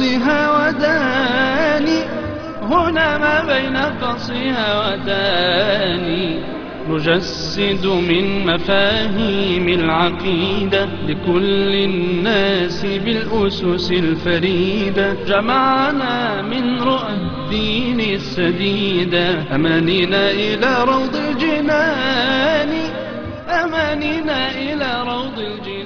قصها وداني هنا ما بين قصها وداني نجسد من مفاهيم العقيدة لكل الناس بالأسس الفريدة جمعنا من رؤى الدين السديدة أمانينا إلى روض الجنان أمانينا إلى روض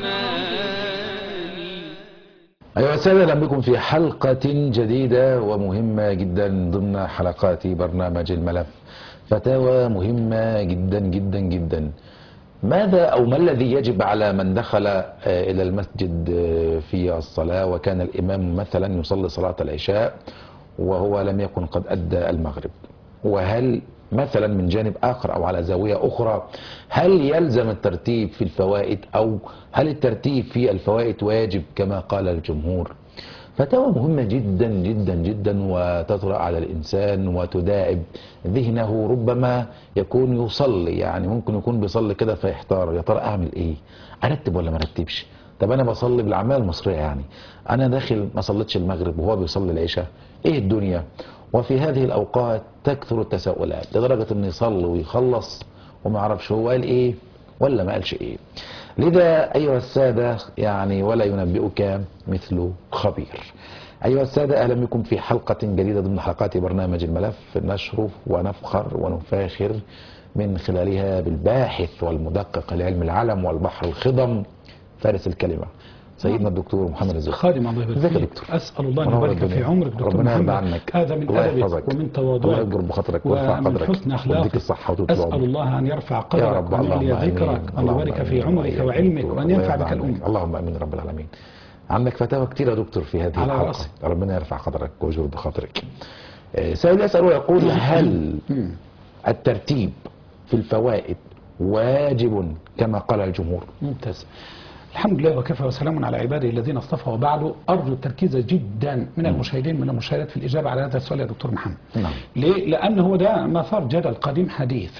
الجنان أيها السادة أهلا بكم في حلقة جديدة ومهمة جدا ضمن حلقات برنامج الملف فتاوى مهمة جدا جدا جدا ماذا أو ما الذي يجب على من دخل آه، إلى المسجد آه، في الصلاة وكان الإمام مثلا يصلي صلاة العشاء وهو لم يكن قد أدى المغرب وهل مثلا من جانب آخر أو على زاوية أخرى هل يلزم الترتيب في الفوائد أو هل الترتيب في الفوائد واجب كما قال الجمهور فتاوى مهمة جدا جدا جدا وتطرأ على الإنسان وتداعب ذهنه ربما يكون يصلي يعني ممكن يكون بيصلي كده فيحتار يا ترى أعمل إيه أرتب ولا ما أرتبش طب أنا بصلي بالأعمال المصرية يعني أنا داخل ما صليتش المغرب وهو بيصلي العشاء إيه الدنيا وفي هذه الأوقات تكثر التساؤلات لدرجة إنه يصلي ويخلص وما يعرفش هو قال إيه ولا ما قالش إيه لذا أيها السادة يعني ولا ينبئك مثل خبير أيها السادة أهلا بكم في حلقة جديدة ضمن حلقات برنامج الملف نشرف ونفخر ونفاخر من خلالها بالباحث والمدقق لعلم العلم والبحر الخضم فارس الكلمة سيدنا الدكتور محمد الزهري خادم الله يبارك ازيك يا فيك دكتور اسال الله ان منور يبارك في الدنيا. عمرك دكتور ربنا يرضى محمد عنك هذا من الله ادبك يحفظك ومن الله تواضعك يكبر بخاطرك ويرفع ومن قدرك حسن اخلاقك ويديك الصحة وطول اسال العمر. الله ان يرفع يا قدرك رب وان اللهم يعلي امين ذكرك وان اللهم يبارك في آمين. عمرك الله وعلمك يبارك. وان الله ينفع يرضى بك عنك. الامه اللهم امين رب العالمين عندك فتاوى كتير يا دكتور في هذه على الحلقة رأسي. ربنا يرفع قدرك ويجور بخاطرك آه، سائل يسأل ويقول هل الترتيب في الفوائد واجب كما قال الجمهور ممتاز الحمد لله وكفى وسلام على عباده الذين اصطفى وبعد ارجو التركيز جدا من المشاهدين من المشاهدات في الاجابه على هذا السؤال يا دكتور محمد نعم. ليه؟ لأن هو ده مثار جدل قديم حديث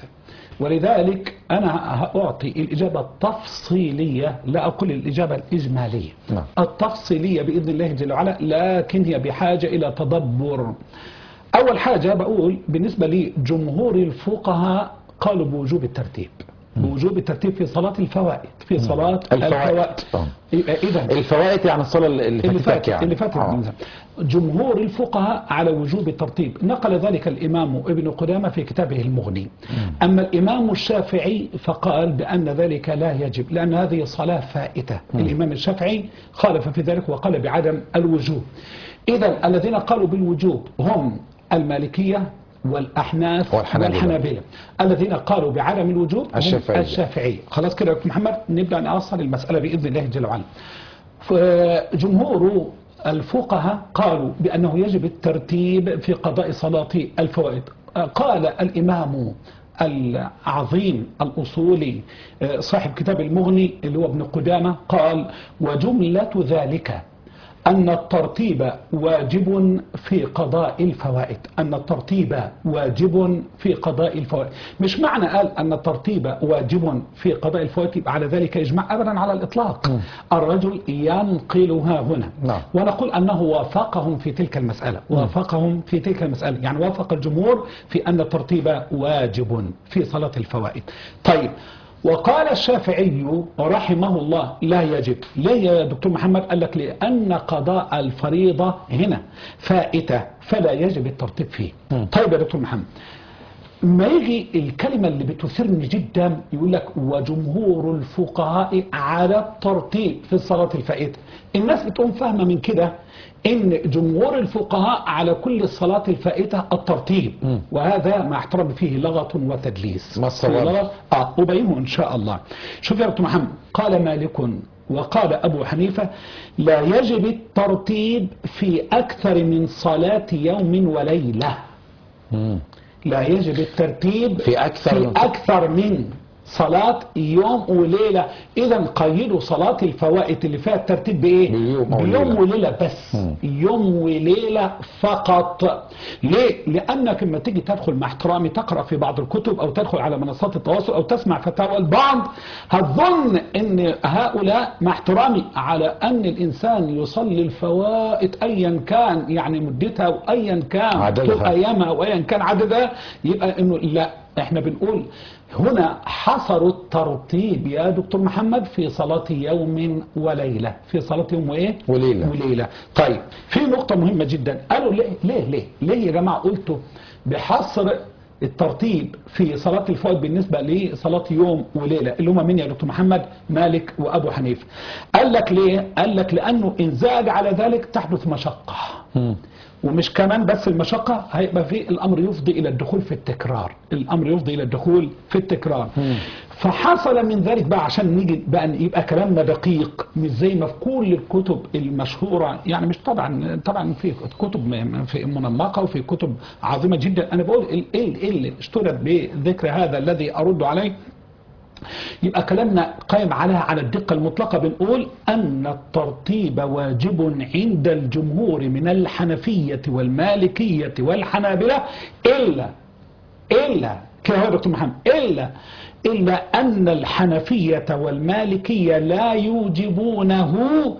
ولذلك أنا أعطي الإجابة التفصيلية لا أقول الإجابة الإجمالية نعم. التفصيلية بإذن الله جل وعلا لكن هي بحاجة إلى تدبر أول حاجة بقول بالنسبة لجمهور الفقهاء قالوا بوجوب الترتيب بوجوب الترتيب في صلاة الفوائد في صلاة الفوائد. الفوائد طبعا. إذا الفوائد يعني الصلاة اللي اللي فاتتك فاتت يعني اللي فاتت آه. من زمان. جمهور الفقهاء على وجوب الترتيب نقل ذلك الإمام ابن قدامة في كتابه المغني أما الإمام الشافعي فقال بأن ذلك لا يجب لأن هذه صلاة فائتة الإمام الشافعي خالف في ذلك وقال بعدم الوجوب إذا الذين قالوا بالوجوب هم المالكية والأحناف والحنابلة. والحنابلة الذين قالوا بعدم الوجوب هم الشافعية. الشافعي خلاص كده يا دكتور محمد نبدأ نأصل المسألة بإذن الله جل وعلا فجمهور الفقهاء قالوا بأنه يجب الترتيب في قضاء صلاة الفوائد قال الإمام العظيم الأصولي صاحب كتاب المغني اللي هو ابن قدامة قال وجملة ذلك أن الترتيب واجب في قضاء الفوائد أن الترتيب واجب في قضاء الفوائد مش معنى قال أن الترتيب واجب في قضاء الفوائد يبقى على ذلك إجماع أبدا على الإطلاق الرجل ينقلها هنا نعم. ونقول أنه وافقهم في تلك المسألة وافقهم في تلك المسألة يعني وافق الجمهور في أن الترتيب واجب في صلاة الفوائد طيب وقال الشافعي رحمه الله لا يجب ليه يا دكتور محمد قال لك لأن قضاء الفريضة هنا فائتة فلا يجب الترتيب فيه طيب يا دكتور محمد ما يجي الكلمة اللي بتثيرني جدا يقول لك وجمهور الفقهاء على الترتيب في الصلاة الفائتة الناس بتقوم فاهمة من كده ان جمهور الفقهاء على كل الصلاة الفائتة الترتيب وهذا ما احترم فيه لغط وتدليس ما الصواب؟ في لغط- اه أبينه ان شاء الله شوف يا دكتور محمد قال مالك وقال أبو حنيفة لا يجب الترتيب في أكثر من صلاة يوم وليلة لا يجب الترتيب في أكثر في من- أكثر من صلاة يوم وليلة إذا قيدوا صلاة الفوائد اللي فيها الترتيب بإيه؟ بيوم أو بيوم ليلة. وليلة بس مم. يوم وليلة فقط ليه؟ لأنك لما تيجي تدخل مع احترامي تقرأ في بعض الكتب أو تدخل على منصات التواصل أو تسمع فتاوى البعض هتظن أن هؤلاء مع احترامي على أن الإنسان يصلي الفوائد أيا كان يعني مدتها أو أيا كان عددها. طول أيامها أو أيا كان عددها يبقى أنه لا احنا بنقول هنا حصروا الترتيب يا دكتور محمد في صلاة يوم وليلة في صلاة يوم وإيه؟ وليلة. وليلة طيب في نقطة مهمة جدا قالوا ليه ليه ليه ليه يا جماعة قلتوا بحصر الترتيب في صلاة الفوائد بالنسبة لصلاة يوم وليلة اللي هم مين يا دكتور محمد مالك وأبو حنيفة قال لك ليه قال لك لأنه إن زاد على ذلك تحدث مشقة مم. ومش كمان بس المشقة هيبقى في الأمر يفضي إلى الدخول في التكرار الأمر يفضي إلى الدخول في التكرار فحصل من ذلك بقى عشان نيجي بقى يبقى كلامنا دقيق مش زي ما في كل الكتب المشهورة يعني مش طبعا طبعا في كتب م- في منمقة وفي كتب عظيمة جدا أنا بقول ال- ايه إيه اللي اشترط بذكر هذا الذي أرد عليه يبقى كلامنا قائم عليها على الدقة المطلقة بنقول أن الترتيب واجب عند الجمهور من الحنفية والمالكية والحنابلة إلا إلا كده يا دكتور محمد إلا إلا أن الحنفية والمالكية لا يوجبونه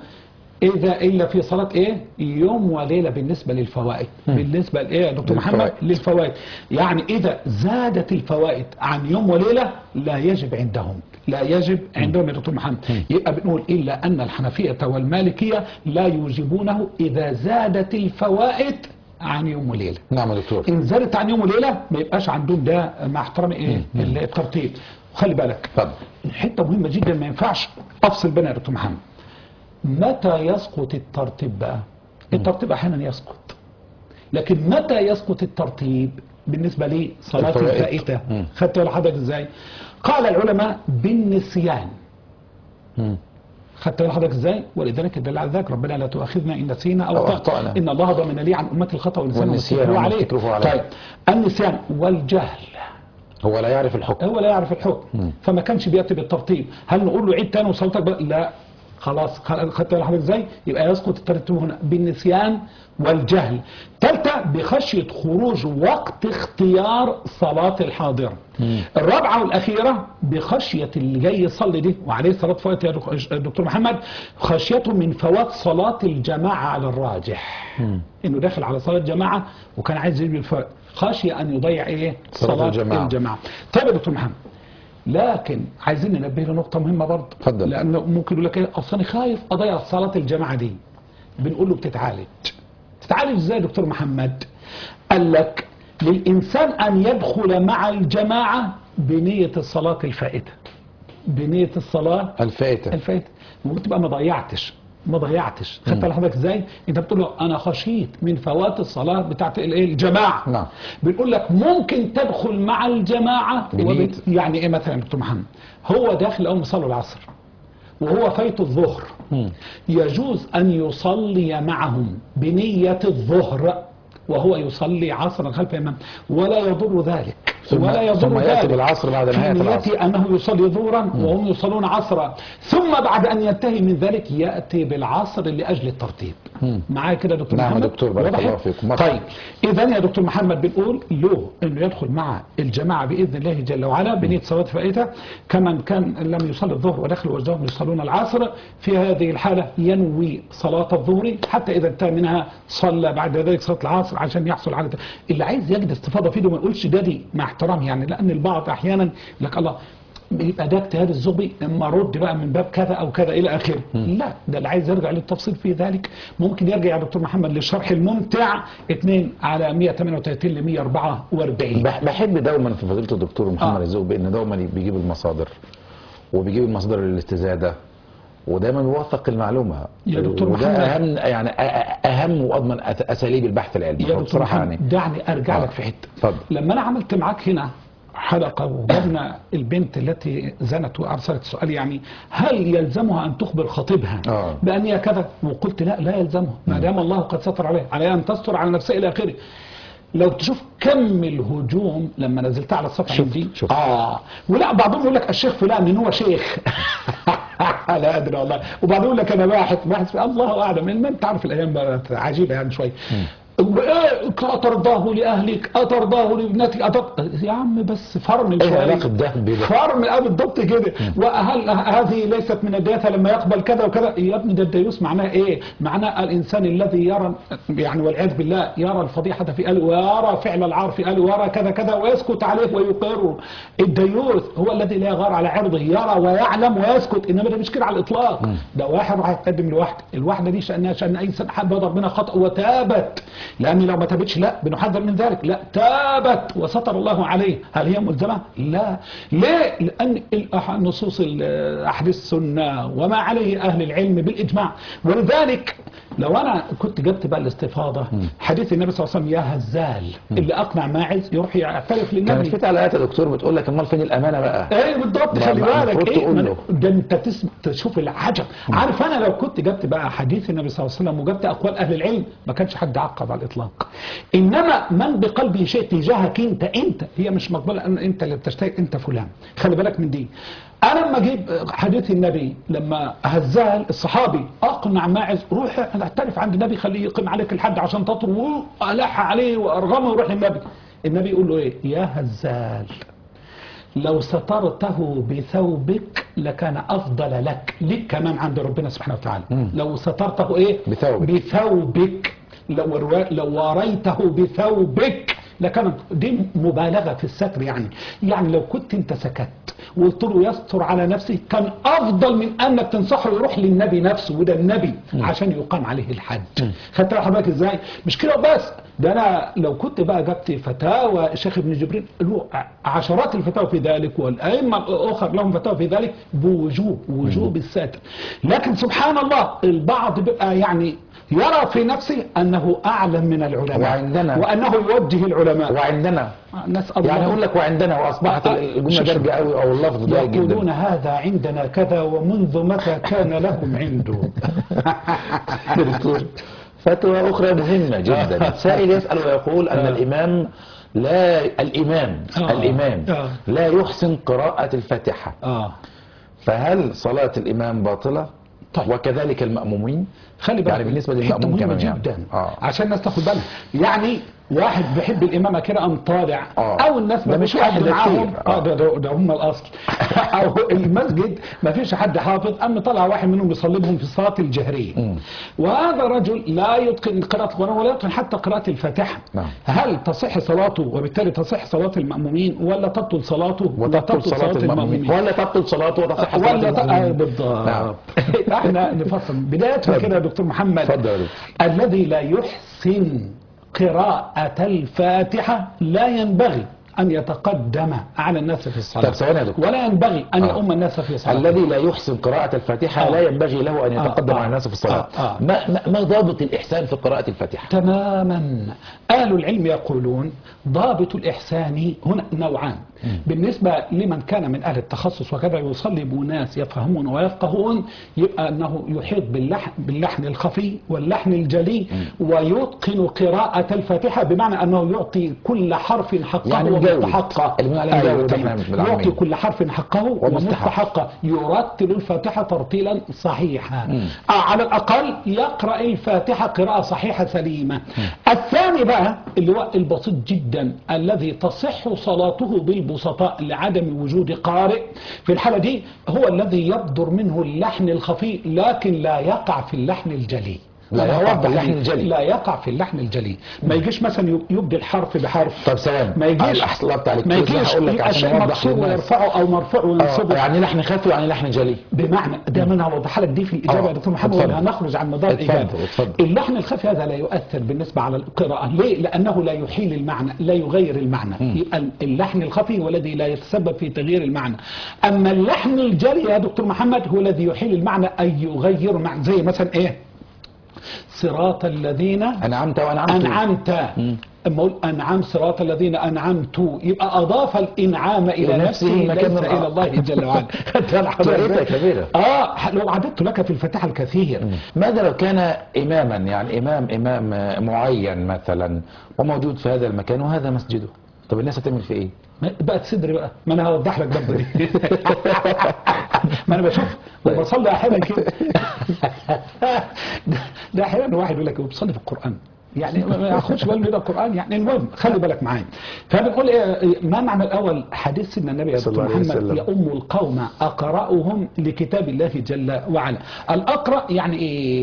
إذا إلا في صلاة إيه؟ يوم وليلة بالنسبة للفوائد بالنسبة لإيه يا دكتور محمد؟ للفوائد. للفوائد يعني إذا زادت الفوائد عن يوم وليلة لا يجب عندهم لا يجب عندهم يا دكتور محمد يبقى بنقول إلا أن الحنفية والمالكية لا يوجبونه إذا زادت الفوائد عن يوم وليلة نعم يا دكتور إن زادت عن يوم وليلة ما يبقاش عندهم ده مع احترامي إيه الترتيب خلي بالك اتفضل حته مهمه جدا ما ينفعش افصل بينها يا دكتور محمد متى يسقط الترتيب بقى الترتيب احيانا يسقط لكن متى يسقط الترتيب بالنسبه لصلاه الفوائد. الفائته مم. خدت بالك حضرتك ازاي قال العلماء بالنسيان مم. خدت بالك حضرتك ازاي ولذلك الدليل على ذلك ربنا لا تؤاخذنا ان نسينا او أو اخطانا أخطأنا. ان الله ضمن لي عن امتي الخطا والنسيان والنسيان والسهو وما عليه استكرهوا عليه. طيب النسيان والجهل هو لا يعرف الحكم هو لا يعرف الحكم مم. فما كانش بياتي بالترتيب هل نقول له عيد تاني وصلتك بقى؟ لا خلاص خ- خدت بالك حضرتك ازاي يبقى يسقط الترتيب هنا بالنسيان والجهل ثالثه بخشيه خروج وقت اختيار صلاه الحاضر الرابعه والاخيره بخشيه اللي جاي يصلي دي وعليه صلاه فوات يا دك- دكتور محمد خشيته من فوات صلاه الجماعه على الراجح انه داخل على صلاه جماعه وكان عايز يجيب الفوات خشيه ان يضيع ايه صلاة الجماعة. الجماعه طيب يا دكتور محمد لكن عايزين ننبه لنقطة مهمة برضه اتفضل. لأنه ممكن يقول لك ايه أصل أنا خايف أضيع صلاة الجماعة دي بنقول له بتتعالج تتعالج ازاي يا دكتور محمد قال لك للإنسان أن يدخل مع الجماعة بنية الصلاة الفائتة بنية الصلاة الفائتة الفائتة ممكن تبقى ما ضيعتش ما ضيعتش خدت بالك حضرتك ازاي انت بتقول له انا خشيت من فوات الصلاه بتاعت الايه الجماعه نعم. بنقول لك ممكن تدخل مع الجماعه بنية. وبت... يعني ايه مثلا يا دكتور محمد هو داخل اول صلوا العصر وهو فايت الظهر مم. يجوز ان يصلي معهم بنيه الظهر وهو يصلي عصرا خلف الامام ولا يضر ذلك ثم- ولا يضر ثم يأتي ذلك بالعصر بعد في نهاية نيته العصر. أنه يصلي ظهرا وهم يصلون عصرا ثم بعد أن ينتهي من ذلك يأتي بالعصر لأجل الترتيب مم. معايا كده يا دكتور نعم يا محمد دكتور، بارك واضح؟ الله فيكم. مرحبا. طيب إذا يا دكتور محمد بنقول له أنه يدخل مع الجماعة بإذن الله جل وعلا بنية صلاة فائتة كمن كان لم يصلي الظهر ودخل وجدهم يصلون العصر في هذه الحالة ينوي صلاة الظهر حتى إذا انتهى منها صلى بعد ذلك صلاة العصر عشان يحصل على اللي عايز يجد استفاضة فيه ده ما يقولش ده دي مع احترام يعني لأن البعض أحيانا يقول لك الله يبقى ده اجتهاد الزغبي اما رد بقى من باب كذا او كذا الى اخره لا ده اللي عايز يرجع للتفصيل في ذلك ممكن يرجع يا دكتور محمد للشرح الممتع 2 على 138 ل 144 بح- بحب دوما في فضيله الدكتور محمد آه. الزوق بان دوما بيجيب المصادر وبيجيب المصادر للاستزاده ودايما بيوثق المعلومه يا دكتور وده محمد. اهم يعني أ- أ- اهم واضمن أس- اساليب البحث العلمي يا دكتور بصراحه محمد يعني دعني ارجع آه. لك في حته اتفضل. لما انا عملت معاك هنا حلقه وجبنا البنت التي زنت وارسلت سؤال يعني هل يلزمها ان تخبر خطيبها آه. بان هي كذا وقلت لا لا يلزمها ما دام الله قد ستر عليها عليها ان تستر على نفسها الى اخره لو تشوف كم الهجوم لما نزلت على الصفحه شفت- دي شفت. اه ولا بعضهم يقول لك الشيخ فلان ان هو شيخ لا ادري والله وبعضهم يقول لك انا باحث باحث في الله اعلم ما انت عارف الايام بقت عجيبه يعني شويه وإيه أترضاه لأهلك أترضاه لابنتك أترضاه يا عم بس فرمل ايه شوية علاقة ده بده فرمل اه بالضبط كده وهل هذه ليست من الدياثة لما يقبل كذا وكذا يا ابني ده الديوث معناه ايه معناه الانسان الذي يرى يعني والعياذ بالله يرى الفضيحة في قلبه ويرى فعل العار في قلبه ويرى كذا كذا ويسكت عليه ويقر الديوث هو الذي لا يغار على عرضه يرى ويعلم ويسكت انما ده مش كده على الاطلاق ده واحد راح يتقدم لواحده الواحده دي شانها شان اي انسان حب يضرب منها خطا وتابت لان لو ما تابتش لا بنحذر من ذلك لا تابت وستر الله عليه هل هي ملزمه لا ليه لان الأح- نصوص ال- احاديث السنه وما عليه اهل العلم بالاجماع ولذلك لو انا كنت جبت بقى الاستفاضه حديث النبي صلى الله عليه وسلم يا هزال اللي اقنع ماعز يروح يعترف كانت للنبي في تعليقات يا دكتور بتقول لك امال فين الامانه بقى ايه بالضبط ما- خلي ما بالك المفروض ايه تقول ما- له. ده انت تسمع تشوف العجب عارف انا لو كنت جبت بقى حديث النبي صلى الله عليه وسلم وجبت اقوال اهل العلم ما كانش حد عقب على الاطلاق انما من بقلبه شيء تجاهك انت انت هي مش مقبوله ان انت اللي بتشتهي انت فلان خلي بالك من دي انا لما اجيب حديث النبي لما هزال الصحابي اقنع ماعز روح اعترف عند النبي خليه يقيم عليك الحد عشان تطلب والح عليه وارغمه ويروح للنبي النبي يقول له ايه يا هزال لو سترته بثوبك لكان افضل لك لك كمان عند ربنا سبحانه وتعالى لو سترته ايه بثوبك. بثوبك لو وروا- لو وريته بثوبك لكان دي مبالغه في الستر يعني يعني لو كنت انت سكت وقلت له يستر على نفسه كان افضل من انك تنصحه يروح للنبي نفسه وده النبي عشان يقام عليه الحد خدت بالك حضرتك ازاي مش كده وبس ده انا لو كنت بقى جبت فتاوى الشيخ ابن جبريل له عشرات الفتاوى في ذلك والائمه الاخر لهم فتاوى في ذلك بوجوب وجوب الستر لكن سبحان الله البعض بيبقى يعني يرى في نفسه انه اعلم من العلماء وعندنا- وانه يوجه العلماء وعندنا نسال يعني الله اقول لك وعندنا واصبحت آه، الجمله شوف- شوف. دارجه قوي او اللفظ ضايق يقولون جدا هذا عندنا كذا ومنذ متى كان لهم عنده يا دكتور فتوى اخرى مهمه جدا سائل يسال ويقول ان آه. الامام لا الامام آه. الامام آه. لا يحسن قراءه الفاتحه اه فهل صلاه الامام باطله طيب. وكذلك المأمومين خلي بالك يعني بالنسبة حتة للمأموم مهمة كمان يعني. جدا آه. عشان الناس تاخد بالها يعني واحد بيحب الامامه كده قام طالع آه. او الناس ده ما مش فيش واحد، حد ده معاهم كتير. اه آه. ده, ده, ده هم الاصل او المسجد ما فيش حد حافظ قام طلع واحد منهم يصلي لهم في الصلاه الجهريه وهذا رجل لا يتقن قراءه القران ولا يتقن حتى قراءه الفاتحه نعم. هل تصح صلاته وبالتالي تصح صلاه المامومين ولا تبطل صلاته وتبطل صلاة المأمومين ولا تبطل صلاته وتصح صلاة ولا ت- آه، المأمومين بالضبط نعم. احنا نفصل بداية كده يا دكتور محمد اتفضل يا دكتور. الذي لا يحسن قراءة الفاتحة لا ينبغي أن يتقدم على الناس في الصلاة طب ثواني يا دكتور. ولا ينبغي أن آه. يؤم الناس في الصلاة الذي لا يحسن قراءة الفاتحة آه. لا ينبغي له أن يتقدم آه. على الناس في الصلاة آه. آه. ما, ما, ما ضابط الإحسان في قراءة الفاتحة تماما أهل العلم يقولون ضابط الإحسان هنا نوعان بالنسبة لمن كان من أهل التخصص وكذا يصلي بناس يفهمون ويفقهون يبقى أنه يحيط باللحن, باللحن الخفي واللحن الجلي ويتقن قراءة الفاتحة بمعنى أنه يعطي كل حرف حقه يعني مجود. ومستحقه اللي بنقول عليه مجود تمام. إحنا بالعامية. يعطي كل حرف حقه ومستحق. ومستحقه يرتل الفاتحة ترتيلا صحيحا آه على الأقل يقرأ الفاتحة قراءة صحيحة سليمة الثاني بقى اللي هو البسيط جدا الذي تصح صلاته بالبسطاء لعدم وجود قارئ في الحالة دي هو الذي يبدر منه اللحن الخفي لكن لا يقع في اللحن الجلي لا أنا يقع هوضح في اللحن دي. الجلي. لا يقع في اللحن الجلي ما يجيش مثلا يبدل حرف بحرف طب ثواني ما يجيش الأحسن الله عليك ما يجيش هقول لك يبقى عشان شيء أوضح مكسور للناس ويرفعه او مرفوع آه، وينصبه يعني لحن خفي ويعني لحن جلي بمعنى ده من هوضح لك دي في الاجابه آه، يا دكتور محمد اتفضل. ولا هنخرج عن مدار اتفضل، الاجابه اتفضل. اللحن الخفي هذا لا يؤثر بالنسبه على القراءه ليه لانه لا يحيل المعنى لا يغير المعنى يبقى اللحن الخفي هو الذي لا يتسبب في تغيير المعنى اما اللحن الجلي يا دكتور محمد هو الذي يحيل المعنى اي يغير المعنى زي مثلا ايه صراط الذين أنعمت وأنعمت أنعمت اما اقول انعم صراط الذين انعمت يبقى اضاف الانعام الى ونفسه نفسه مكان ليس الآخر. الى الله جل وعلا خدت بالك حضرتك طريقتها إزاي؟ كبيرة. اه لو عددت لك في الفاتحه الكثير ماذا لو كان إماما يعني إمام إمام معين مثلا وموجود في هذا المكان وهذا مسجده طب الناس هتعمل في إيه؟ ما- بقت صدري بقى ما انا هوضح لك برضه دي ما انا بشوف وبصلي احيانا كده ده- ده احيانا واحد يقول لك هو بيصلي في القران يعني ما ما ياخدش باله من القران يعني المهم خلي بالك معايا فبنقول ايه ما معنى الاول حديث سيدنا النبي يا صلى دكتور الله عليه محمد وسلم. يؤم القوم اقراهم لكتاب الله جل وعلا الاقرا يعني ايه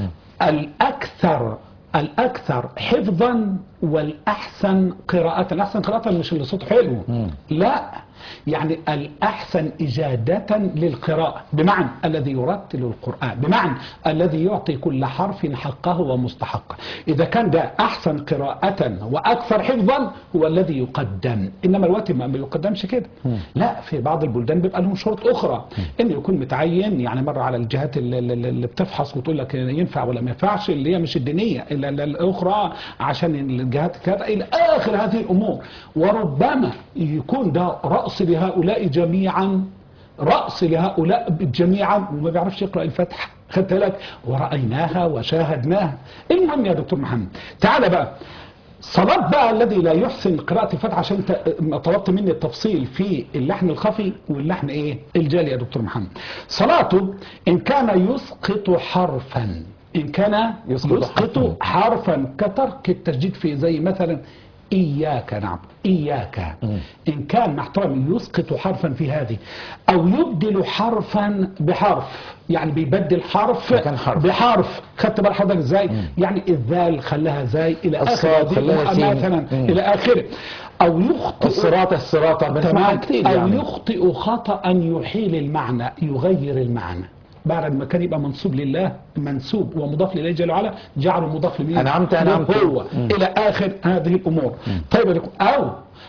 الاكثر الاكثر حفظا والاحسن قراءه الاحسن قراءه مش اللي صوت حلو لا يعني الاحسن اجاده للقراءه بمعنى الذي يرتل القران بمعنى الذي يعطي كل حرف حقه ومستحقه اذا كان ده احسن قراءه واكثر حفظا هو الذي يقدم انما الوقت ما ما يقدمش كده لا في بعض البلدان بيبقى لهم شروط اخرى ان يكون متعين يعني مره على الجهات اللي, اللي اللي بتفحص وتقول لك ينفع ولا ما ينفعش اللي هي مش الدينيه الا إلا الاخرى عشان الجهات كذا الى اخر هذه الامور وربما يكون ده راس لهؤلاء جميعا رأس لهؤلاء جميعا وما بيعرفش يقرأ الفاتحة خدت بالك ورأيناها وشاهدناها المهم يا دكتور محمد تعال بقى صلاة بقى الذي لا يحسن قراءة الفاتحة عشان انت طلبت مني التفصيل في اللحن الخفي واللحن ايه الجالي يا دكتور محمد صلاته ان كان يسقط حرفا ان كان يسقط يسقط, حرفاً. حرفا كترك التشديد فيه زي مثلا إياك نعبد إياك إن كان مع احترامي يسقط حرفا في هذه أو يبدل حرفا بحرف يعني بيبدل حرف مكان حرف. بحرف خدت بال حضرتك ازاي يعني الذال خلاها زي الى الصاد اخره خلاها دي سين. مثلا مم. الى اخره او يخطئ الصراط الصراط بنسمعها تمام كتير او يعني يخطئ خطا يحيل المعنى يغير المعنى بعد ما كان يبقى منصوب لله منسوب ومضاف لله جل وعلا جعله مضاف لمين أنعمت أنعمت. هو مم. الى اخر هذه الامور طيب يا دكتور، او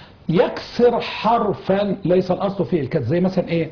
يكسر حرفا ليس الاصل فيه الكسر زي مثلا ايه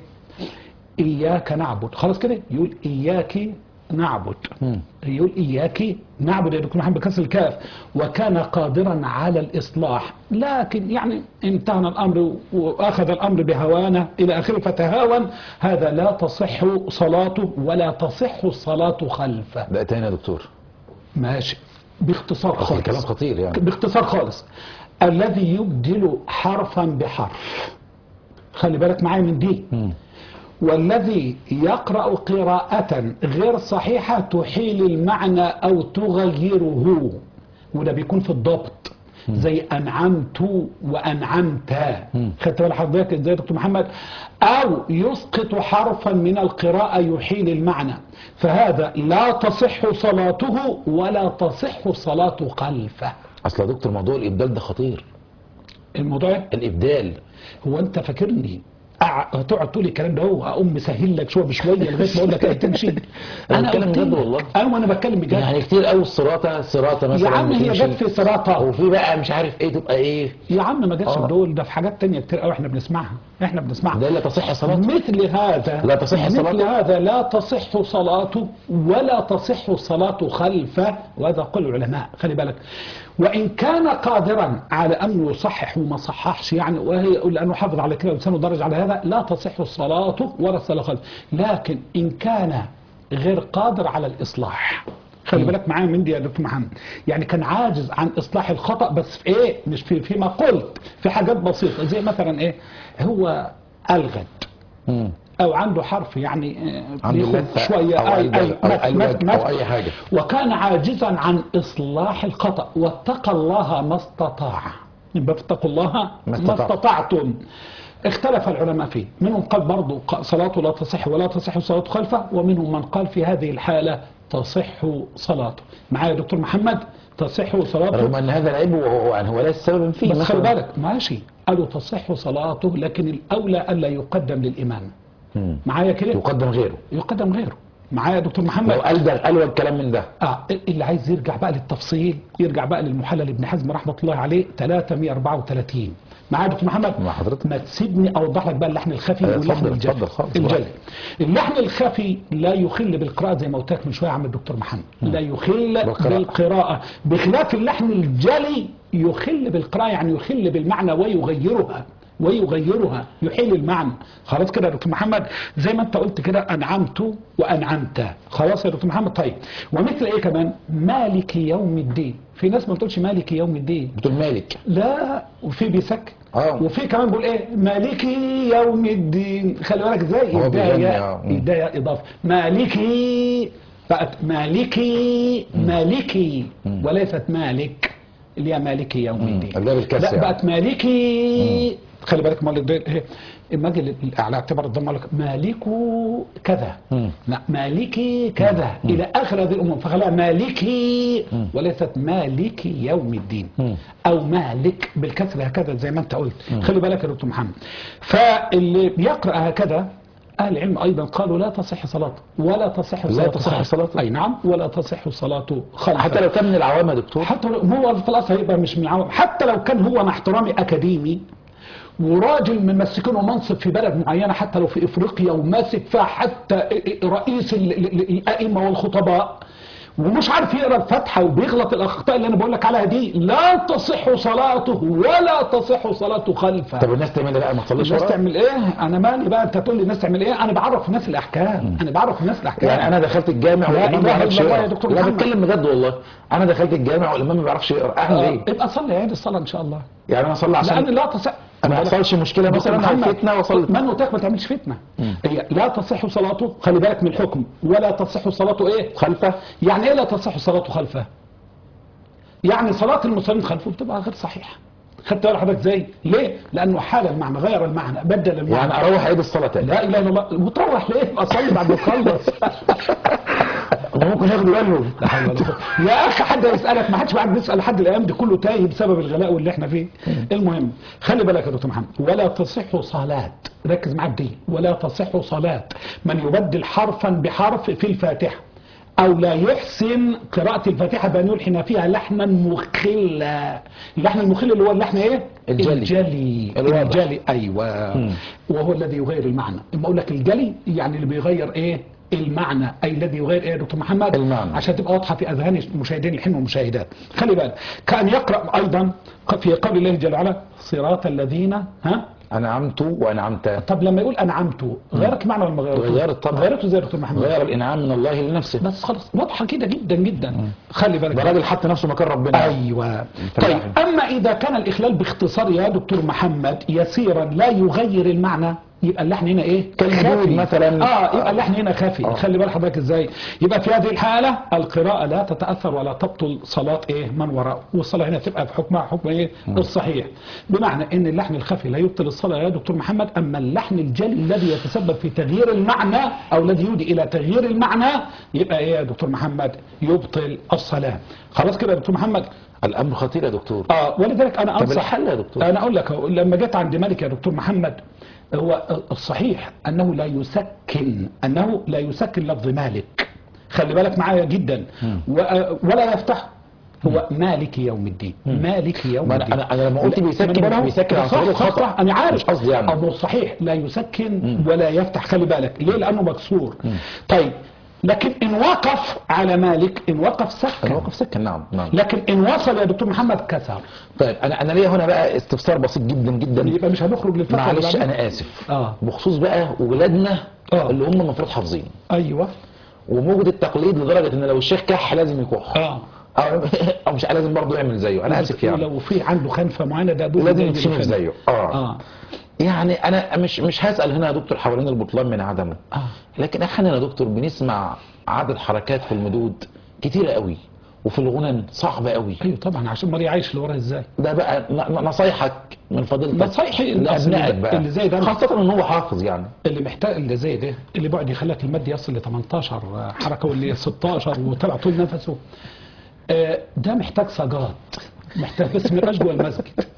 اياك نعبد خلاص كده يقول اياك نعبد يقول اياك نعبد يا دكتور محمد بكسر الكاف وكان قادرا على الاصلاح لكن يعني امتهن الامر واخذ الامر بهوانه الى اخره فتهاون هذا لا تصح صلاته ولا تصح الصلاه خلفه ده تاني يا دكتور ماشي باختصار أصل خالص الكلام خطير يعني باختصار خالص الذي يبدل حرفا بحرف خلي بالك معايا من دي مم. والذي يقرأ قراءة غير صحيحة تحيل المعنى أو تغيره وده بيكون في الضبط زي أنعمت وأنعمت خدت بال حضرتك ازاي يا دكتور محمد أو يسقط حرفا من القراءة يحيل المعنى فهذا لا تصح صلاته ولا تصح الصلاة خلفه أصل يا دكتور موضوع الإبدال ده خطير الموضوع إيه؟ الإبدال هو انت فاكرني أع- هتقعد تقول الكلام ده هو اقوم مسهل لك شويه بشويه لغايه ما اقول لك ايه تمشي أنا بتكلم قلت بجد لك. والله. انا وانا بتكلم بجد يعني كتير قوي الصراطة الصراطة مثلا يا عم هي بتمشي. جت في صراطه وفي بقى مش عارف ايه تبقى ايه يا عم ما جاتش آه. في دول ده في حاجات تانية كتير قوي احنا بنسمعها احنا بنسمعها ده لا تصح صلاته مثل هذا لا تصح مثل صلاته؟ هذا لا تصح صلاته ولا تصح الصلاة خلفه وهذا قول العلماء خلي بالك وإن كان قادرا على أن يصحح وما صححش يعني وهي لأنه حافظ على كده لسانه درج على هذا لا تصح الصلاة ولا الصلاة خلفه لكن إن كان غير قادر على الإصلاح خلي بالك معايا من دي يا دكتور محمد يعني كان عاجز عن اصلاح الخطا بس في ايه مش في فيما قلت في حاجات بسيطه زي مثلا ايه هو الغد مم. او عنده حرف يعني آه، عنده بياخد لثة شويه أو اي ألبد اي أو مس- ألبد مس- أو أي حاجة. وكان عاجزا عن اصلاح الخطا واتقى الله ما استطاع يبقى اتقوا الله ما ما استطعتم. استطعتم اختلف العلماء فيه منهم قال برضه ق- صلاته لا تصح ولا تصح صلاة خلفه ومنهم من قال في هذه الحالة تصح صلاته معايا يا دكتور محمد تصح صلاته رغم ان هذا العيب هو يعني هو ليس سببا فيه بس خلي مثلاً. بالك ماشي قالوا تصح صلاته لكن الأولى ألا يقدم للإمام مم. معايا كده يقدم غيره يقدم غيره معايا يا دكتور محمد لو قال ده قال الكلام من ده اه اللي عايز يرجع بقى للتفصيل يرجع بقى للمحلل ابن حزم رحمه الله عليه 334 معايا يا دكتور محمد مع حضرتك. ما تسيبني اوضح لك بقى اللحن الخفي آه، واللحن اتفضل، الجلي اتفضل خالص، الجلي براحتك. اللحن الخفي لا يخل بالقراءة زي ما قلت لك من شوية يا عم الدكتور محمد لا يخل بالقراءة. بالقراءة بخلاف اللحن الجلي يخل بالقراءة يعني يخل بالمعنى ويغيرها ويغيرها يحيل المعنى خلاص كده يا دكتور محمد زي ما انت قلت كده انعمت وانعمت خلاص يا دكتور محمد طيب ومثل ايه كمان مالك يوم الدين في ناس ما بتقولش مالك يوم الدين بتقول مالك لا وفي بيسكت اه. وفي كمان بيقول ايه مالكي يوم الدين خلي بالك ازاي هو بيغني، يدايا اه. يدايا اضافه مالكي بقت مالكي مالكي وليست مالك اللي هي مالكي يوم الدين اللي هي بالكسر لا يعني. بقت مالكي خلي بالك مال الدين ايه اما اجي على اعتبار الضم أقول لك مالكو كذا مم. لا مالكي كذا الى اخر هذه الامور فخلاها مالكي وليست مالكي يوم الدين مم. او مالك بالكسر هكذا زي ما انت قلت خلي بالك يا دكتور محمد فاللي بيقرا هكذا اهل العلم ايضا قالوا لا تصح صلاته ولا تصح لا صلاته تصح خلفه. صلاته. اي نعم ولا تصح صلاته خلفه حتى لو كان من العوام يا دكتور حتى لو هو في الاصل هيبقى مش من العوام حتى لو كان هو مع احترامي اكاديمي وراجل ممسكينه منصب في بلد معينه حتى لو في افريقيا وماسك فيها حتى رئيس ال- ال- الائمه والخطباء ومش عارف يقرا الفاتحه وبيغلط الاخطاء اللي انا بقول لك عليها دي لا تصح صلاته ولا تصح صلاته خلفه طب الناس تعمل ايه بقى ما تصليش الناس وراه؟ تعمل ايه انا مالي بقى انت تقول لي الناس تعمل ايه انا بعرف الناس الاحكام انا بعرف الناس الاحكام يعني انا دخلت الجامع لا والامام ما إله بيعرفش إلا الله يا يقرا دكتور لا محمد. بتكلم بجد والله انا دخلت الجامع والامام ما بيعرفش يقرا اعمل آه، ايه يبقى صلي عيد الصلاه ان شاء الله يعني انا اصلي عشان لان لا تصح ما يحصلش مشكله دكتور مثلا محمد، او فتنه واصلي من قلت ما تعملش فتنه هي لا تصح صلاته خلي بالك من الحكم ولا تصح صلاته ايه خلفه يعني ايه لا تصح صلاته خلفه يعني صلاه المصلين خلفه بتبقى غير صحيحه خدت بالك حضرتك ازاي ليه لانه حال المعنى غير المعنى بدل المعنى يعني اروح اعيد الصلاه تاني لا اله الا الله وتروح ليه اصلي بعد ما تخلص ممكن ياخدوا بالهم لا حول ولا قوة. يا اخي حد يسالك ما حدش بعد بيسال لحد الايام دي كله تايه بسبب الغلاء واللي احنا فيه المهم خلي بالك يا دكتور محمد ولا تصح صلاه ركز معايا بدي ولا تصح صلاه من يبدل حرفا بحرف في الفاتحه او لا يحسن قراءة الفاتحة بان يلحن فيها لحنا مخلا اللحن المخل اللي هو اللحن ايه الجلي. الجلي الواضح. الجلي ايوه مم. وهو الذي يغير المعنى اما اقول لك الجلي يعني اللي بيغير ايه المعنى اي الذي يغير ايه يا دكتور محمد المعنى. عشان تبقى واضحه في اذهان المشاهدين الحين والمشاهدات خلي بالك كان يقرا ايضا في قول الله جل وعلا صراط الذين ها انعمت وانعمت طب لما يقول انعمت غيرت معنى ولا ما غيرته؟ غيرت طبعا. غيرته زي يا دكتور محمد غير الانعام من الله لنفسه بس خلاص واضحه كده جدا جدا خلي بالك ده راجل حط نفسه مكان ربنا ايوه فلاحي. طيب اما اذا كان الاخلال باختصار يا دكتور محمد يسيرا لا يغير المعنى يبقى اللحن هنا ايه كالمدود خافي. مثلاً. اه يبقى اللحن هنا خافي آه. خلي بال حضرتك ازاي يبقى في هذه الحاله القراءه لا تتاثر ولا تبطل صلاه ايه من وراءه والصلاه هنا تبقى في حكمها حكم ايه الصحيح بمعنى ان اللحن الخفي لا يبطل الصلاه يا دكتور محمد اما اللحن الجلي الذي يتسبب في تغيير المعنى او الذي يودي الى تغيير المعنى يبقى ايه يا دكتور محمد يبطل الصلاه خلاص كده يا دكتور محمد الامر خطير يا دكتور اه ولذلك انا طب انصح الحل يا دكتور؟ انا اقول لك أهو، لما جيت عند مالك يا دكتور محمد هو الصحيح انه لا يسكن انه لا يسكن لفظ مالك خلي بالك معايا جدا و- ولا يفتح هو مالك يوم الدين مالك يوم ما أنا- الدين أنا- أنا لما قلت لا، بيسكن- ما أنا بقول أهو. بيسكن على صح، سبيل صح، الخطأ. صح، انا عارف مش قصدي يعني. أو صحيح لا يسكن ولا يفتح خلي بالك ليه لانه مكسور طيب لكن ان وقف على مالك ان وقف سكن الوقف سكن نعم نعم لكن ان وصل يا دكتور محمد كسر طيب انا انا ليا هنا بقى استفسار بسيط جدا جدا يبقى مش هنخرج للفتره اللي معلش بعدها. انا اسف اه بخصوص بقى ولادنا آه. اللي هم المفروض حافظين ايوه وموجود التقليد لدرجه ان لو الشيخ كح لازم يكح اه او أو مش لازم برضه يعمل زيه انا اسف يعني ولو في عنده خنفه معينه ده أبوه لازم يجي يتشنف بالخنفة. زيه اه اه يعني انا مش مش هسال هنا يا دكتور حوالين البطلان من عدمه اه لكن احيانا يا دكتور بنسمع عدد حركات في المدود كتيره قوي وفي الغنن صعبه قوي ايوه طبعا عشان مريم عايش لورا ازاي ده بقى ن- ن- نصايحك من فضيلتك نصايحي لابنائك اللي- بقى اللي زي ده. خاصه ان هو حافظ يعني اللي محتاج اللي زي ده اللي بعد يخليك المد يصل ل 18 حركه واللي 16 وطلع طول نفسه آه، ده محتاج صاجات محتاج بس ما يبقاش جوه المسجد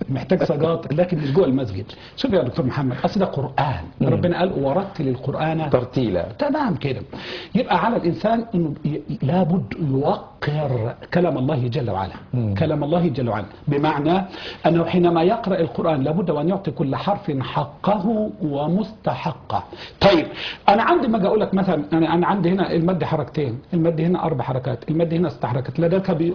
محتاج سجاط لكن مش جوه المسجد شوف يا دكتور محمد اصل ده قران ربنا قال ورتل القران ترتيلا تمام كده يبقى على الانسان انه ي- لابد يوقر كلام الله جل وعلا كلام الله جل وعلا بمعنى انه حينما يقرا القران لابد وان يعطي كل حرف حقه ومستحقه طيب انا عندي ما اجي اقول لك مثلا انا انا عندي هنا المد حركتين المد هنا اربع حركات المد هنا ست حركات لا ده بي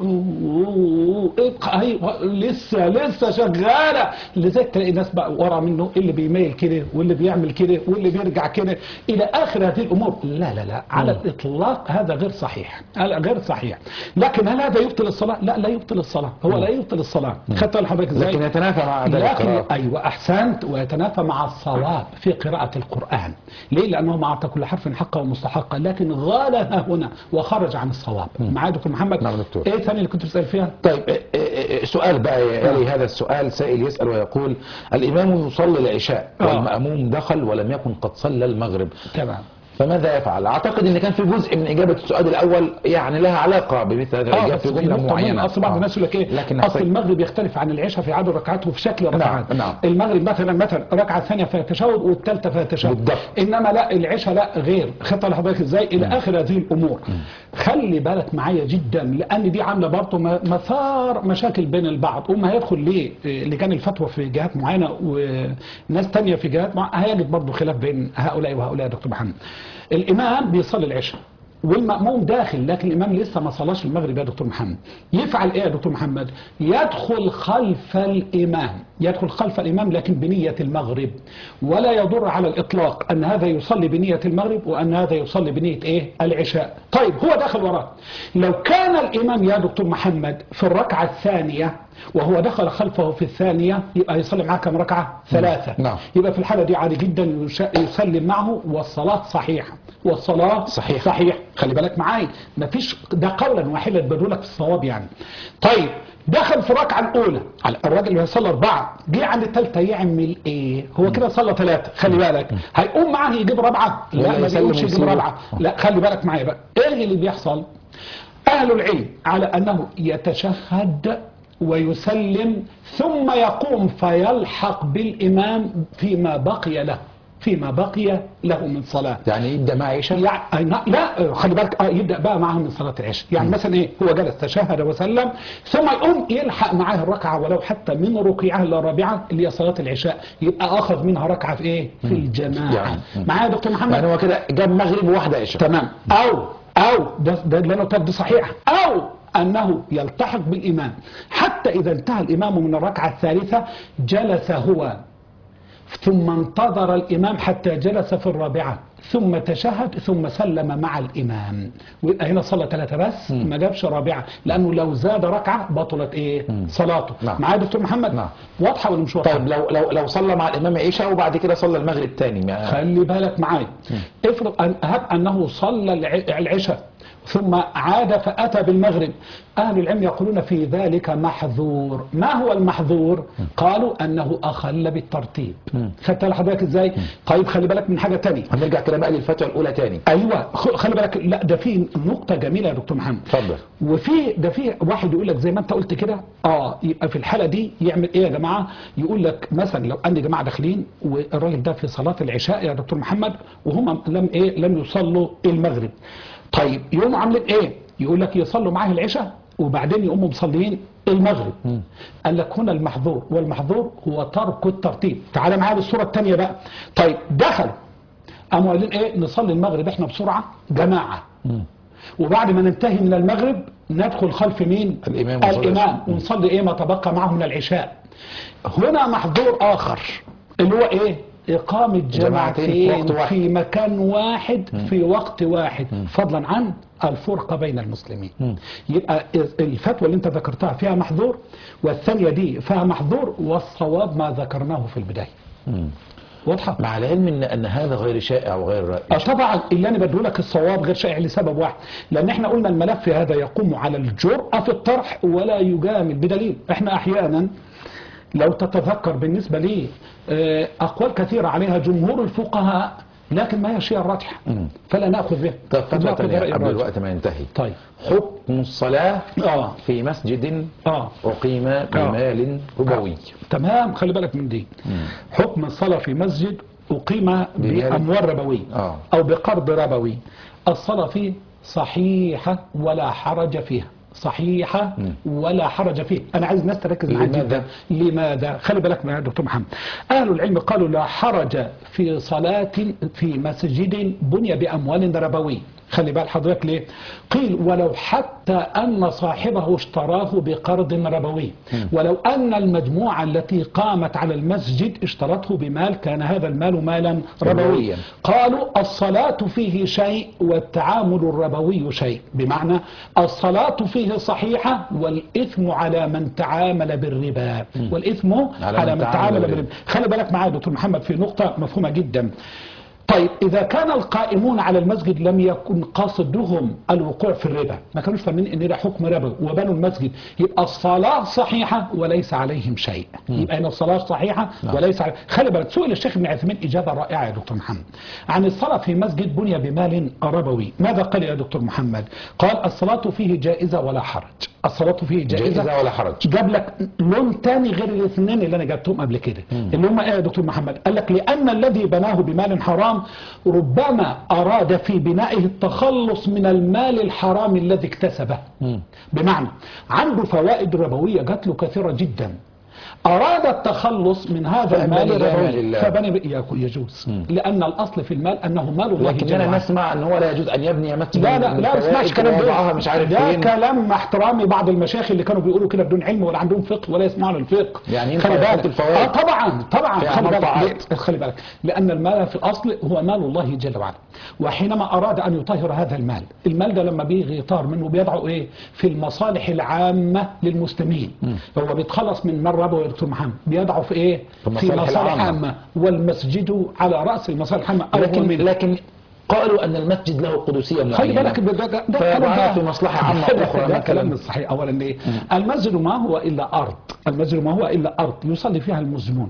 ابقى هي لسه لسه شغاله لذلك تلاقي ناس بقى ورا منه اللي بيميل كده واللي بيعمل كده واللي بيرجع كده الى اخر هذه الامور لا لا لا على الاطلاق هذا غير صحيح هذا غير صحيح لكن هل هذا يبطل الصلاه لا لا يبطل الصلاه هو لا يبطل الصلاه خدت بالك حضرتك ازاي لكن يتنافى مع عدم لكن القراءة ايوه احسنت ويتنافى مع الصواب في قراءه القران ليه لانه ما اعطى كل حرف حقه ومستحقه لكن غالها هنا وخرج عن الصواب معايا دكتور محمد نعم دكتور. ايه ثاني اللي كنت بتسال فيها طيب إيه- إيه- إيه، سؤال بقى يلي هذا السؤال سائل يسأل ويقول الإمام يصلي العشاء آه. والمأموم دخل ولم يكن قد صلى المغرب تمام فماذا يفعل؟ أعتقد أن كان في جزء من إجابة السؤال الأول يعني لها علاقة بمثل هذه الإجابة بس في في جملة نقطة معينة مهمة. اصل بعض آه. الناس يقول لك ايه لكن اصل نحتاج- المغرب يختلف عن العشاء في عدد ركعاته وفي شكل ركعات نعم. المغرب مثلا مثلا ركعه ثانيه فيها تشهد والثالثه فيها تشهد بالضبط. انما لا العشاء لا غير خطه لحضرتك ازاي الى اخر هذه الامور خلي بالك معايا جدا لان دي عامله برضه م- مثار مشاكل بين البعض وما هيدخل ليه إيه، لجان الفتوى في جهات معينه وناس تانية في جهات معينة هيجد برضه خلاف بين هؤلاء وهؤلاء يا دكتور محمد الامام بيصلي العشاء والمأموم داخل لكن الإمام لسه ما صلاش المغرب يا دكتور محمد يفعل إيه يا دكتور محمد يدخل خلف الإمام يدخل خلف الإمام لكن بنية المغرب ولا يضر على الإطلاق أن هذا يصلي بنية المغرب وأن هذا يصلي بنية إيه العشاء طيب هو داخل وراه لو كان الإمام يا دكتور محمد في الركعة الثانية وهو دخل خلفه في الثانية يبقى يصلي معاه كم ركعة ثلاثة نعم. يبقى في الحالة دي عادي جدا يش- يسلم معه والصلاة صحيحة والصلاة صحيح. صحيح خلي بالك معايا مفيش ده قولا واحدا بدولك في الصواب يعني طيب دخل في الركعة الأولى على الراجل اللي هيصلي أربعة جه عند الثالثة يعمل إيه؟ هو كده صلى ثلاثة خلي بالك هيقوم معاه يجيب رابعة ولا لا ما يسلم بيقومش يجيب ويسيبه. رابعة لا خلي بالك معايا بقى إيه اللي بيحصل؟ أهل العلم على أنه يتشهد ويسلم ثم يقوم فيلحق بالإمام فيما بقي له فيما بقي له من صلاة يعني يبدأ مع عشاء يعني لا خلي بالك آه يبدا بقى معاهم من صلاه العشاء يعني مثلا ايه هو جلس تشهد وسلم ثم يقوم يلحق معاه الركعه ولو حتى من ركوعها الى الرابعه اللي هي صلاه العشاء يبقى اخذ منها ركعه في ايه في الجماعه يعني. معايا يا دكتور محمد يعني هو كده جاب مغرب وواحدة عشاء تمام او او ده ده اللي انا قلت لك دي صحيح او انه يلتحق بالامام حتى اذا انتهى الامام من الركعه الثالثه جلس هو ثم انتظر الامام حتى جلس في الرابعه ثم تشهد ثم سلم مع الامام ويبقى هنا صلى ثلاثه بس ما جابش رابعه لانه لو زاد ركعه بطلت ايه صلاته نعم. معايا يا دكتور محمد نعم. واضحه ولا مش واضحه طيب لو لو لو صلى مع الإمام عشاء وبعد كده صلى المغرب تاني ما خلي بالك معايا افرض أن هب أنه صلى الع- العشاء ثم عاد فأتى بالمغرب أهل العلم يقولون في ذلك محظور ما هو المحظور قالوا أنه أخل بالترتيب خدت حضرتك إزاي طيب خلي بالك من حاجة تانية هنرجع كده بقى للفتوى الأولى تاني ايوه خ- خلي بالك لا ده في نقطه جميله يا دكتور محمد اتفضل. وفي ده في واحد يقول لك زي ما انت قلت كده اه يبقى في الحاله دي يعمل ايه يا جماعه يقول لك مثلا لو ان جماعه داخلين والراجل ده في صلاه العشاء يا دكتور محمد وهم لم ايه لم يصلوا المغرب طيب يقوموا عاملين ايه يقول لك يصلوا معاه العشاء وبعدين يقوموا مصليين المغرب قال لك هنا المحظور والمحظور هو ترك الترتيب تعال معايا بالصوره الثانيه بقى طيب دخلوا قاموا قايلين ايه نصلي المغرب احنا بسرعه جماعه وبعد ما ننتهي من المغرب ندخل خلف مين الإمام ونصلي الامام ونصلي ايه ما تبقى معه من العشاء هنا محظور اخر اللي هو ايه إقامة جماعتين في جماعتين وقت واحد. في مكان واحد في وقت واحد فضلا عن الفرقة بين المسلمين يبقى الفتوى اللي انت ذكرتها فيها محظور والثانية دي فيها محظور والصواب ما ذكرناه في البداية واضحة؟ مع العلم ان ان هذا غير شائع وغير آه رائج طبعا اللي انا بديه لك الصواب غير شائع لسبب واحد لان احنا قلنا الملف هذا يقوم على الجرأة في الطرح ولا يجامل بدليل احنا احيانا لو تتذكر بالنسبة لي آه، اقوال كثيرة عليها جمهور الفقهاء لكن ما هي الشيء الراجح مم. فلا ناخذ به طب فترة ناخذ تانية برأي قبل الراجح. الوقت ما ينتهي طيب حكم الصلاة اه في مسجد اه أقيم بمال ربوي تمام خلي بالك من دي حكم الصلاة في مسجد أقيم بأموال ربوي آه. أو بقرض ربوي الصلاة فيه صحيحة ولا حرج فيها صحيحة ولا حرج فيه أنا عايز الناس تركز معايا لماذا؟ جدا لماذا خلي بالك معايا يا دكتور محمد أهل العلم قالوا لا حرج في صلاة في مسجد بني بأموال ربوي خلي بال حضرتك ليه قيل ولو حتى أن صاحبه اشتراه بقرض ربوي ولو أن المجموعة التي قامت على المسجد اشترته بمال كان هذا المال مالا ربويا ربويا. قالوا الصلاة فيه شيء والتعامل الربوي شيء بمعنى الصلاة فيه صحيحة والإثم على من تعامل بالربا والإثم على, على من تعامل بالربا خلي بالك معايا دكتور محمد في نقطة مفهومة جدا طيب إذا كان القائمون على المسجد لم يكن قصدهم الوقوع في الربا ما كانوش فاهمين إن ده حكم ربا وبنوا المسجد يبقى الصلاة صحيحة وليس عليهم شيء يبقى إن الصلاة صحيحة وليس عليهم خلي بالك سئل الشيخ ابن عثيمين إجابة رائعة يا دكتور محمد عن الصلاة في مسجد بني بمال ربوي ماذا قال يا دكتور محمد قال الصلاة فيه جائزة ولا حرج الصلاة فيه جائزة, جائزة ولا حرج جاب لك لون تاني غير الاثنين اللي انا جبتهم قبل كده اللي هم ايه يا دكتور محمد قال لك لان الذي بناه بمال حرام ربما اراد في بنائه التخلص من المال الحرام الذي اكتسبه بمعنى عنده فوائد ربويه جات له كثيره جدا أراد التخلص من هذا فأنبني المال لها الربوي لله. فبني ب- يجوز لأن الأصل في المال أنه مال الله جل لكننا وعلا. نسمع ان هو لا يجوز ان يبني مسجد لا لا من لا ما اسمعش الفوائد كلام ويضعها ده مش عارف ده فين كلام مع احترامي بعض المشايخ اللي كانوا بيقولوا كده بدون علم ولا عندهم فقه ولا يسمعوا للفقه يعني ينفع خلي يحط بالك الفوائد؟ اه طبعا طبعا في خلي أعمال بالك طاعات. ليه؟ خلي بالك لان المال في الاصل هو مال الله جل وعلا وحينما اراد ان يطهر هذا المال المال ده لما بيجي يطهر منه بيضعه ايه في المصالح العامه للمسلمين هو بيتخلص من مال ربوي يا دكتور محمد بيضعه في ايه في المصالح العامة. عامه والمسجد على راس المصالح العامه أول لكن منه. لكن قالوا ان المسجد له قدسيه خلي معينه بالك ده ده ده فيضعها كلام بقى. في مصلحه عامه ده- اخرى ده كلام مثلا مش صحيح اولا ايه المسجد ما هو الا ارض المسجد ما هو الا ارض يصلي فيها المسلمون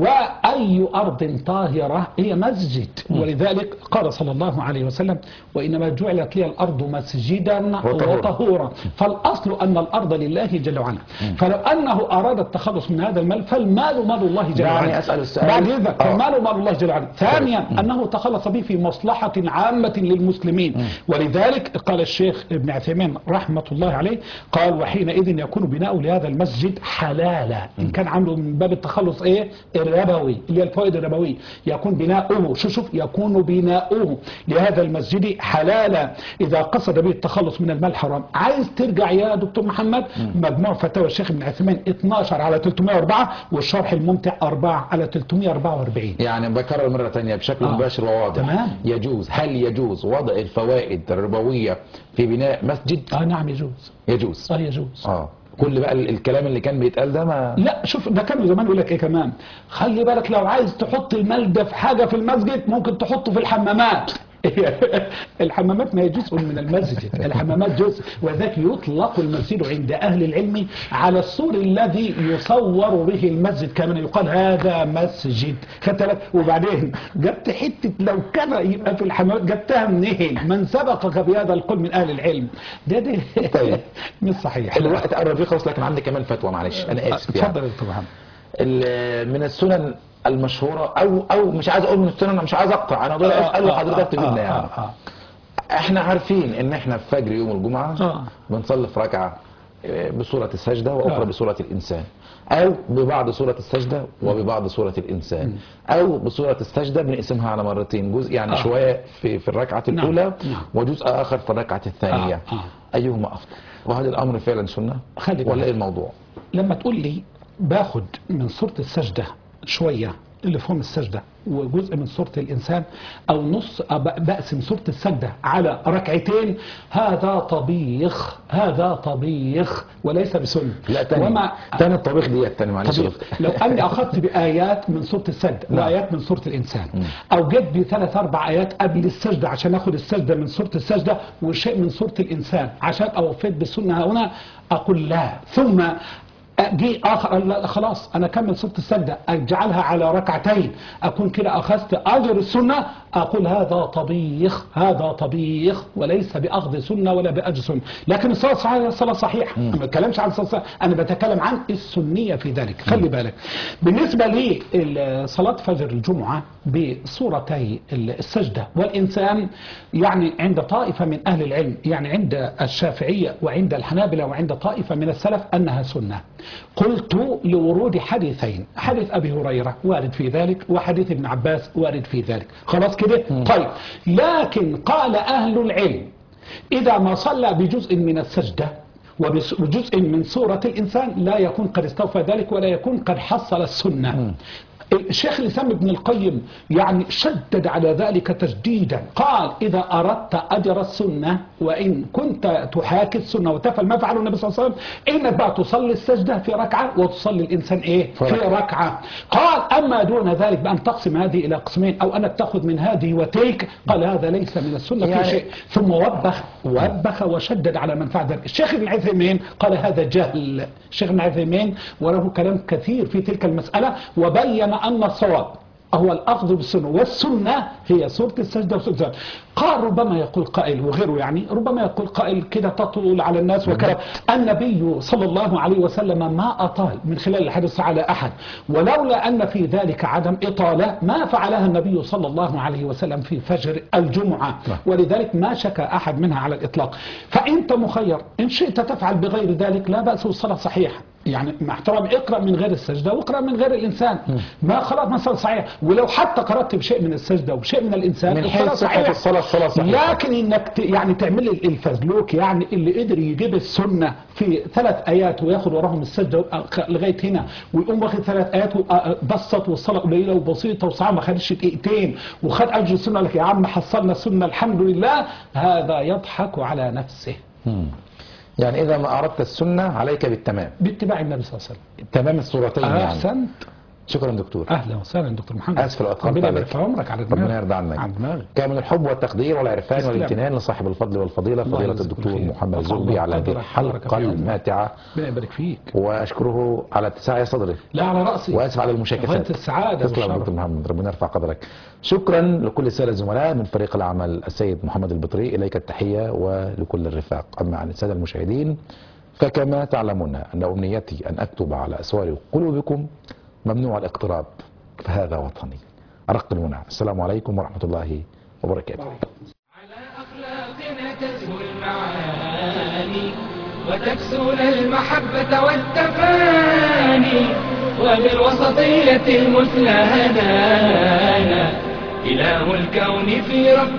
واي ارض طاهره هي مسجد ولذلك قال صلى الله عليه وسلم وانما جعلت لي الارض مسجدا وطهورا. وطهورا فالاصل ان الارض لله جل وعلا فلو انه اراد التخلص من هذا المال فالمال مال الله جل دعني وعلا أسأل السؤال. بعد اذا آه. فالمال مال الله جل وعلا ثانيا انه تخلص به في مصلحه عامه للمسلمين ولذلك قال الشيخ ابن عثيمين رحمه الله عليه قال وحينئذ يكون بناء لهذا المسجد حلالا ان كان عنده من باب التخلص ايه الربوي اللي هي الفوائد الربويه يكون بناؤه شوف شوف يكون بناؤه لهذا المسجد حلالا اذا قصد به التخلص من المال الحرام عايز ترجع يا دكتور محمد مجموع فتاوى الشيخ ابن عثيمين 12 على 304 والشرح الممتع 4 على 344 يعني بكرر مرة تانية بشكل آه. مباشر وواضح تمام. يجوز هل يجوز وضع الفوائد الربوية في بناء مسجد اه نعم يجوز يجوز اه يجوز اه كل بقى ال- الكلام اللي كان بيتقال ده ما لا شوف ده كانوا زمان يقول لك ايه كمان خلي بالك لو عايز تحط المال ده في حاجه في المسجد ممكن تحطه في الحمامات الحمامات ما هي جزء من المسجد الحمامات جزء وذاك يطلق المسجد عند أهل العلم على السور الذي يصور به المسجد كما يقال هذا مسجد خدت بالك وبعدين جبت حتة لو كان يبقى في الحمامات جبتها منين من سبقك بهذا القول من أهل العلم ده ده طيب. مش صحيح الوقت قرب يخلص لكن عندي كمان فتوى معلش انا اسف يعني اتفضل يا دكتور محمد ال- من السنن المشهورة او او مش عايز اقول من السنن أنا مش عايز اقطع انا دول اسال وحضرتك تجيبنا يعني آه آه احنا عارفين ان احنا في فجر يوم الجمعة آه. بنصلي في ركعة آه، بسورة السجدة واخرى آه. بسورة الانسان او ببعض سورة السجدة وببعض سورة الانسان او بسورة السجدة بنقسمها على مرتين جزء يعني آه. شوية في في الركعة نعم. الاولى نعم. وجزء اخر في الركعة الثانية آه. آه. ايهما افضل وهل الامر فعلا سنة خلي بالك. ولا ايه الموضوع لما تقول لي باخد من سورة السجدة شوية اللي فهم السجدة وجزء من سورة الإنسان أو نص أب- بقسم سورة السجدة على ركعتين هذا طبيخ هذا طبيخ وليس بسنة لا تاني وما تاني الطبيخ ديت تاني معلش طبيعي. لو اني اخذت بايات من سوره السجده نعم. وايات من سوره الانسان او جيت بثلاث اربع ايات قبل السجده عشان اخذ السجده من سوره السجده وشيء من سوره الانسان عشان اوفيت بالسنه هنا اقول لا ثم جي اخر لا خلاص انا اكمل سوره السجده اجعلها على ركعتين اكون كده اخذت اجر السنه أقول هذا طبيخ هذا طبيخ وليس بأخذ سنة ولا بأجر سنة لكن الصلاة صحيحة الصلاة صحيحة أنا ما بتكلمش عن الصلاة صحيحة. أنا بتكلم عن السنية في ذلك خلي بالك بالنسبة لصلاة فجر الجمعة بصورتي السجدة والإنسان يعني عند طائفة من أهل العلم يعني عند الشافعية وعند الحنابلة وعند طائفة من السلف أنها سنة قلت لورود حديثين حديث أبي هريرة وارد في ذلك وحديث ابن عباس وارد في ذلك خلاص كده طيب لكن قال أهل العلم إذا ما صلى بجزء من السجدة وبجزء من سورة الإنسان لا يكون قد استوفى ذلك ولا يكون قد حصل السنة الشيخ الإسلام ابن القيم يعني شدد على ذلك تشديدا قال إذا أردت أجر السنة وإن كنت تحاكي السنة وتفعل ما فعله النبي صلى الله عليه وسلم إنك بقى تصلي السجدة في ركعة وتصلي الإنسان إيه في في ركعة. ركعة قال أما دون ذلك بأن تقسم هذه إلى قسمين أو أنك تأخذ من هذه وتلك قال هذا ليس من السنة يعني- في شيء ثم وبخ وبخ وشدد على من فعل ذلك الشيخ ابن عثيمين قال هذا جهل الشيخ ابن عثيمين وله كلام كثير في تلك المسألة وبين أن الصواب هو الأخذ بالسنة والسنة هي سورة السجدة وسورة السجدة قال ربما يقول قائل وغيره يعني ربما يقول قائل كده تطول على الناس وكذا النبي صلى الله عليه وسلم ما أطال من خلال الحديث على أحد ولولا أن في ذلك عدم إطالة ما فعلها النبي صلى الله عليه وسلم في فجر الجمعة نعم. ولذلك ما شكى أحد منها على الإطلاق فأنت مخير إن شئت تفعل بغير ذلك لا بأس والصلاة صحيحة يعني مع احترامي اقرأ من غير السجدة واقرأ من غير الإنسان ما خلاص مثلا صحيح ولو حتى قرأت بشيء من السجدة وبشيء من الإنسان من حيث الصلاة صحة صحيحة. الصلاة الصلاة صحيحة لكن انك ت- يعني تعمل لي الفزلوك يعني اللي قدر يجيب السنه في ثلاث ايات وياخد وراهم السجده ويبقى لغايه هنا ويقوم واخد ثلاث ايات وبسط والصلاه قليله وبسيطه وصعبه ما خدش دقيقتين وخد اجر السنه لك يا عم حصلنا السنه الحمد لله هذا يضحك على نفسه مم. يعني إذا ما أردت السنة عليك بالتمام باتباع النبي صلى الله عليه وسلم تمام الصورتين يعني احسنت شكرا دكتور اهلا وسهلا دكتور محمد آسف لو أتأخرت ربنا يبارك عليك. في عمرك على دماغي ربنا يرضى عنك على دماغي كان من الحب والتقدير والعرفان تسلم. والامتنان لصاحب الفضل والفضيلة الله فضيلة يجزيك الدكتور الخير. محمد الله الزغبي على هذه يقدرك ويبارك الحلقة في عمرك. الماتعة ربنا يبارك فيك وأشكره على اتساع صدره لا على راسي واسف على غايه المشاكسات السعاده تسلم يا والشرف. دكتور محمد ربنا يرفع قدرك شكرا لكل الساده الزملاء من فريق العمل السيد محمد البطري اليك التحيه ولكل الرفاق اما عن الساده المشاهدين فكما تعلمون ان امنيتي ان اكتب على اسوار قلوبكم ممنوع الاقتراب فهذا وطني ارق المنى السلام عليكم ورحمه الله وبركاته على أخلاقنا تزهو المعاني وتكسون المحبة والتفاني وبالوسطية المثلى هدانا إله الكون في رب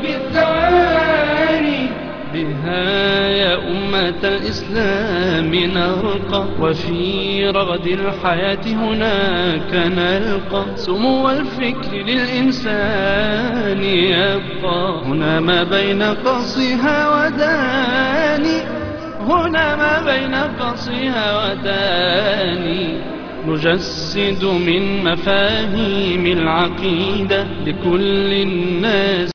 الثواني بها يا أمة الإسلام نرقى وفي رغد الحياة هناك نلقى سمو الفكر للإنسان يبقى هنا ما بين قصها وداني هنا ما بين قصها وداني نجسد من مفاهيم العقيدة لكل الناس